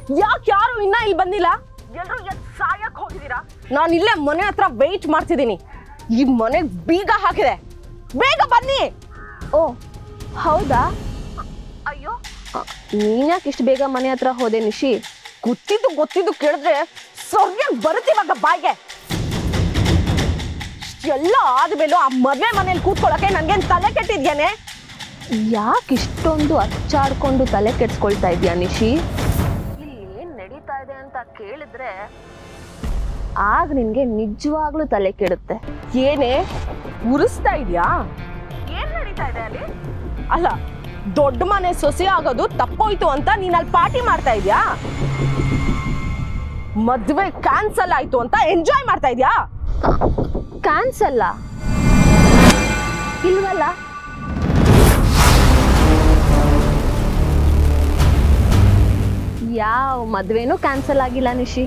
ಯಾಕೆ ಯಾರು ಇನ್ನ ಇಲ್ಲಿ ಬಂದಿಲ್ಲ ಎಲ್ರು ಸಾಯಕ್ ಹೋಗಿದ್ದೀರಾ ನಾನು ಇಲ್ಲೇ ಮನೆ ಹತ್ರ ವೆಯ್ಟ್ ಮಾಡ್ತಿದ್ದೀನಿ ಈ ಮನೆಗೆ ಬೀಗ ಹಾಕಿದೆ ಬೇಗ ಬನ್ನಿ ಓ ಹೌದಾ ಅಯ್ಯೋ ನೀನ್ಯಾಕೆ ಇಷ್ಟು ಬೇಗ ಮನೆ ಹತ್ರ ಹೋದೆ ನಿಶಿ ಗೊತ್ತಿದ್ದು ಗೊತ್ತಿದ್ದು ಕೇಳಿದ್ರೆ ಸೊರ್ಗೆ ಬರುತ್ತಿವಾಗ ಬಾಯ್ಗೆ ಎಲ್ಲ ಆದ್ಮೇಲೂ ಆ ಮದ್ವೆ ಮನೇಲಿ ಕೂತ್ಕೊಳ್ಳೋಕೆ ನನ್ಗೇನ್ ತಲೆ ಕೆಟ್ಟಿದ್ಯಾನೆ ಯಾಕೆ ಇಷ್ಟೊಂದು ಅಚ್ಚಾಡ್ಕೊಂಡು ತಲೆ ಕೆಡ್ಸ್ಕೊಳ್ತಾ ಇದೀಯಾ ನಿಶಿ ಇಲ್ಲಿ ಏನ್ ನಡೀತಾ ಇದೆ ಅಂತ ಕೇಳಿದ್ರೆ ಆಗ ನಿನ್ಗೆ ನಿಜವಾಗ್ಲೂ ತಲೆ ಕೆಡುತ್ತೆ ಏನೇ ಉರಿಸ್ತಾ ಇದ್ಯಾ ಏನ್ ನಡೀತಾ ಇದೆ ಅಲ್ಲಿ ಅಲ್ಲ ದೊಡ್ಡ ಮನೆ ಸೊಸೆ ಆಗೋದು ತಪ್ಪೋಯ್ತು ಅಂತ ನೀನ್ ಅಲ್ಲಿ ಪಾರ್ಟಿ ಮಾಡ್ತಾ ಇದ್ಯಾ ಮದ್ವೆ ಕ್ಯಾನ್ಸಲ್ ಆಯ್ತು ಅಂತ ಎಂಜಾಯ್ ಮಾಡ್ತಾ ಇದ್ಯಾ ಕ್ಯಾನ್ಸಲ್ಲ ಇಲ್ವಲ್ಲ ಯಾವ ಮದ್ವೆನೂ ಕ್ಯಾನ್ಸಲ್ ಆಗಿಲ್ಲ ನಿಶಿ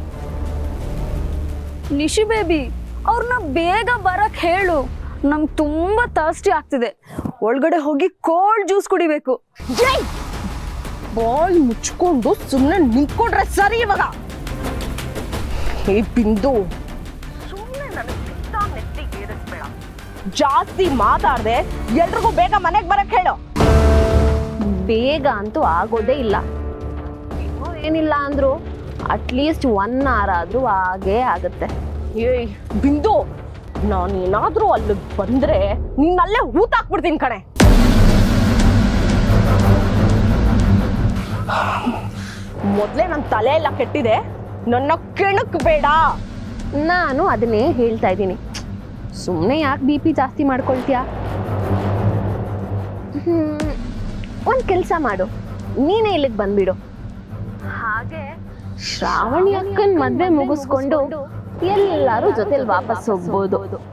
ನಿಶಿ ಬೇಬಿ ಅವ್ರನ್ನ ಬೇಗ ಬರಕ್ ಹೇಳು ನಂಗೆ ತುಂಬಾ ತರ್ಸ್ಟಿ ಆಗ್ತಿದೆ ಒಳಗಡೆ ಹೋಗಿ ಕೋಲ್ಡ್ ಜ್ಯೂಸ್ ಕುಡಿಬೇಕು ಜೈ ಬಾಯ್ ಮುಚ್ಕೊಂಡು ಸುಮ್ಮನೆ ನಿಂತ್ಕೊಂಡ್ರೆ ಸರಿ ಇವಾಗ ಹೇ ಬಿಂದು ಸುಮ್ಮನೆ ನನಗೆ ನೆತ್ತಿಗೆ ಏರಿಸ್ಬೇಡ ಜಾಸ್ತಿ ಮಾತಾಡ್ದೆ ಎಲ್ರಿಗೂ ಬೇಗ ಮನೆಗೆ ಬರಕ್ ಹೇಳು ಬೇಗ ಅಂತೂ ಆಗೋದೇ ಇಲ್ಲ ಇನ್ನೂ ಏನಿಲ್ಲ ಅಂದ್ರು ಅಟ್ಲೀಸ್ಟ್ ಒನ್ ಅವರ್ ಆದ್ರೂ ಆಗೇ ಆಗುತ್ತೆ ಏಯ್ ಬಿಂದು ನಾನು ಏನಾದ್ರೂ ಅಲ್ಲಿ ಬಂದ್ರೆ ನಿನ್ನಲ್ಲೇ ಹೂತಾಕ್ಬಿಡ್ತೀನಿ ಕಣೆ ಮೊದ್ಲೇ ನನ್ನ ತಲೆ ಎಲ್ಲ ಕೆಟ್ಟಿದೆ ನನ್ನ ಕೆಣಕ್ ಬೇಡ ನಾನು ಅದನ್ನೇ ಹೇಳ್ತಾ ಇದ್ದೀನಿ ಸುಮ್ಮನೆ ಯಾಕೆ ಬಿ ಪಿ ಜಾಸ್ತಿ ಮಾಡ್ಕೊಳ್ತೀಯಾ ಒಂದು ಕೆಲಸ ಮಾಡು ನೀನೇ ಇಲ್ಲಿಗೆ ಬಂದ್ಬಿಡು ಹಾಗೆ ಶ್ರಾವಣಿ ಅಕ್ಕನ ಮದ್ವೆ ಮುಗಿಸ್ಕೊಂಡು ಎಲ್ಲರೂ ಜೊತೆಲಿ ವಾಪಸ್ ಹೋಗ್ಬೋದು